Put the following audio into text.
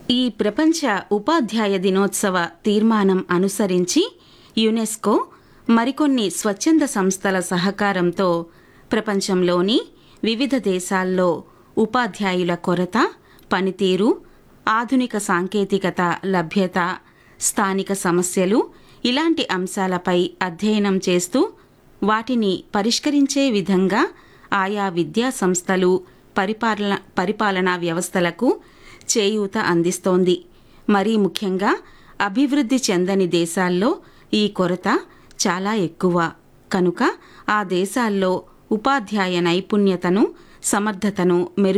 ఈ ప్రపంచ ఉపాధ్యాయ దినోత్సవ తీర్మానం అనుసరించి యునెస్కో మరికొన్ని స్వచ్ఛంద సంస్థల సహకారంతో ప్రపంచంలోని వివిధ దేశాల్లో ఉపాధ్యాయుల కొరత పనితీరు ఆధునిక సాంకేతికత లభ్యత స్థానిక సమస్యలు ఇలాంటి అంశాలపై అధ్యయనం చేస్తూ వాటిని పరిష్కరించే విధంగా ఆయా విద్యా సంస్థలు పరిపాలన పరిపాలనా వ్యవస్థలకు చేయూత అందిస్తోంది మరీ ముఖ్యంగా అభివృద్ధి చెందని దేశాల్లో ఈ కొరత చాలా ఎక్కువ కనుక ఆ దేశాల్లో ఉపాధ్యాయ నైపుణ్యతను సమర్థతను మెరుగు